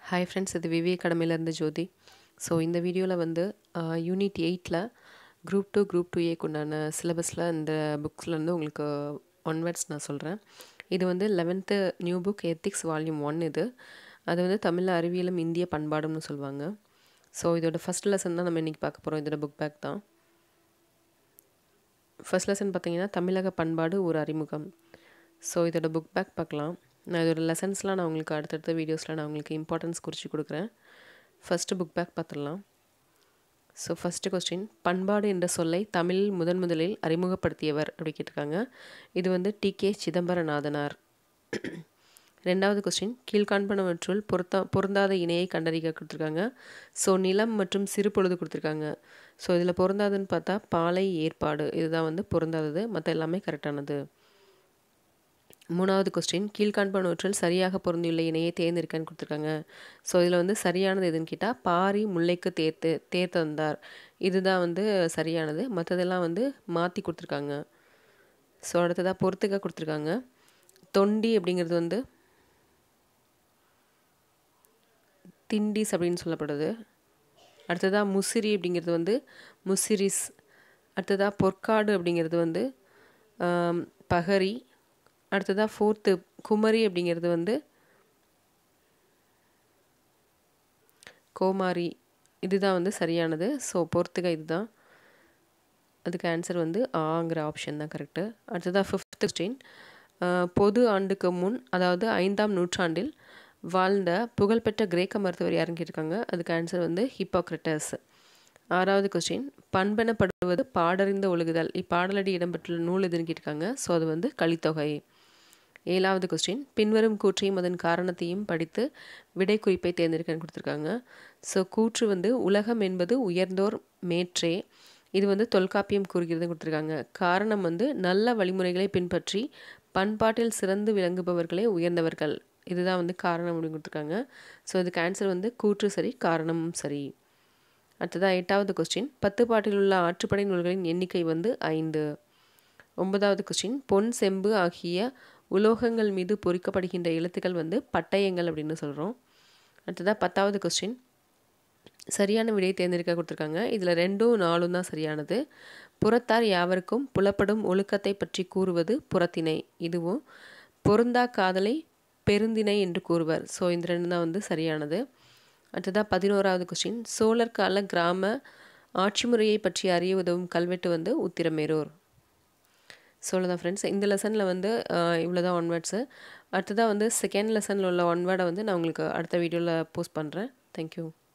hi friends இது விவி அகாடமிலேருந்து ஜோதி so இந்த வீடியோவில் வந்து யூனிட் எயிட்டில் குரூப் டூ குரூப் டூ ஏக்கு உண்டான சிலபஸில் இந்த புக்ஸ்லேருந்து உங்களுக்கு ஒன் வேர்ட்ஸ் நான் சொல்கிறேன் இது வந்து eleventh new book ethics volume one இது அது வந்து தமிழில் அறிவியலும் இந்திய பண்பாடும்னு சொல்லுவாங்க ஸோ இதோட ஃபஸ்ட் லெசன் தான் நம்ம இன்றைக்கி பார்க்க போகிறோம் இதோட புக் பேக் தான் ஃபஸ்ட் லெசன் பார்த்தீங்கன்னா தமிழக பண்பாடு ஒரு அறிமுகம் ஸோ இதோட புக் பேக் பார்க்கலாம் நான் இதோட லெசன்ஸ்லாம் நான் உங்களுக்கு அடுத்தடுத்த வீடியோஸில் நான் உங்களுக்கு இம்பார்ட்டன்ஸ் குறித்து கொடுக்குறேன் ஃபஸ்ட்டு புக் பேக் பார்த்துடலாம் ஸோ ஃபஸ்ட்டு கொஸ்டின் பண்பாடு என்ற சொல்லை தமிழில் முதன் முதலில் அறிமுகப்படுத்தியவர் அப்படி கேட்டிருக்காங்க இது வந்து டி கே சிதம்பரநாதனார் ரெண்டாவது கொஸ்டின் கீழ்காண்பனவற்றுள் பொருத்தா பொருந்தாத இணையை கண்டறிக கொடுத்துருக்காங்க ஸோ நிலம் மற்றும் சிறு பொழுது கொடுத்துருக்காங்க ஸோ இதில் பொருந்தாதுன்னு பார்த்தா பாலை ஏற்பாடு இதுதான் வந்து பொருந்தாதது மற்ற எல்லாமே கரெக்டானது மூணாவது கொஸ்டின் கீழ்காண்பனவற்றில் சரியாக பொருந்தியுள்ள இணையை தேர்ந்தெடுக்கன்னு கொடுத்துருக்காங்க ஸோ இதில் வந்து சரியானது எதுன்னு கேட்டால் பாரி முல்லைக்கு தேர்த்து தேர்த்து வந்தார் இதுதான் வந்து சரியானது மற்றதெல்லாம் வந்து மாற்றி கொடுத்துருக்காங்க ஸோ அடுத்ததாக பொறுத்துக்க கொடுத்துருக்காங்க தொண்டி அப்படிங்கிறது வந்து திண்டிஸ் அப்படின்னு சொல்லப்படுது அடுத்ததாக முசிறி அப்படிங்கிறது வந்து முசிரிஸ் அடுத்ததாக பொற்காடு அப்படிங்கிறது வந்து பகரி அடுத்ததாக ஃபோர்த்து குமரி அப்படிங்கிறது வந்து கோமாரி இதுதான் வந்து சரியானது ஸோ பொறுத்துக்க இதுதான் அதுக்கு ஆன்சர் வந்து ஆங்கிற ஆப்ஷன் தான் கரெக்டு அடுத்ததாக ஃபிஃப்த் கொஸ்டின் பொது ஆண்டுக்கு முன் அதாவது ஐந்தாம் நூற்றாண்டில் வாழ்ந்த புகழ்பெற்ற கிரேக்க மருத்துவர் யாருன்னு கேட்டிருக்காங்க அதுக்கு ஆன்சர் வந்து ஹிப்போக்ரட்டஸ் ஆறாவது கொஸ்டின் பண்பெனப்படுவது பாடறிந்த ஒழுகுதல் இப்பாடலடி இடம்பெற்றுள்ள நூல் எதுன்னு கேட்டிருக்காங்க ஸோ அது வந்து கலித்தொகை ஏழாவது கொஸ்டின் பின்வரும் கூற்றையும் அதன் காரணத்தையும் படித்து விடை குறிப்பை தேர்ந்தெடுக்கன்னு கொடுத்துருக்காங்க ஸோ கூற்று வந்து உலகம் என்பது உயர்ந்தோர் மேற்றே இது வந்து தொல்காப்பியம் கூறுகிறது கொடுத்துருக்காங்க காரணம் வந்து நல்ல வழிமுறைகளை பின்பற்றி பண்பாட்டில் சிறந்து விளங்குபவர்களே உயர்ந்தவர்கள் இதுதான் வந்து காரணம் அப்படின்னு கொடுத்துருக்காங்க ஸோ இதுக்கு ஆன்சர் வந்து கூற்று சரி காரணமும் சரி அடுத்ததாக எட்டாவது கொஸ்டின் பத்து பாட்டில் உள்ள ஆற்றுப்படை நூல்களின் எண்ணிக்கை வந்து ஐந்து ஒன்பதாவது கொஸ்டின் பொன் செம்பு ஆகிய உலோகங்கள் மீது பொறிக்கப்படுகின்ற எழுத்துக்கள் வந்து பட்டயங்கள் அப்படின்னு சொல்கிறோம் அடுத்ததாக பத்தாவது கொஸ்டின் சரியான விடையை தேர்ந்தெடுக்க கொடுத்துருக்காங்க இதில் ரெண்டும் நாலும் தான் சரியானது புறத்தார் யாவருக்கும் புலப்படும் ஒழுக்கத்தை பற்றி கூறுவது புறத்திணை இதுவும் பொருந்தா காதலை பெருந்திணை என்று கூறுவர் ஸோ இந்த ரெண்டு தான் வந்து சரியானது அடுத்ததாக பதினோராவது கொஸ்டின் சோழர் கால கிராம ஆட்சி முறையை பற்றி அறிய உதவும் கல்வெட்டு வந்து உத்திரமேரூர் சொல்லதான் ஃப்ரெண்ட்ஸ் இந்த லெசனில் வந்து இவ்வளோ தான் ஒன் வேர்ட்ஸு அடுத்ததாக வந்து செகண்ட் லெசனில் உள்ள ஒன் வேர்டை வந்து நான் உங்களுக்கு அடுத்த வீடியோவில் போஸ்ட் பண்ணுறேன் தேங்க்யூ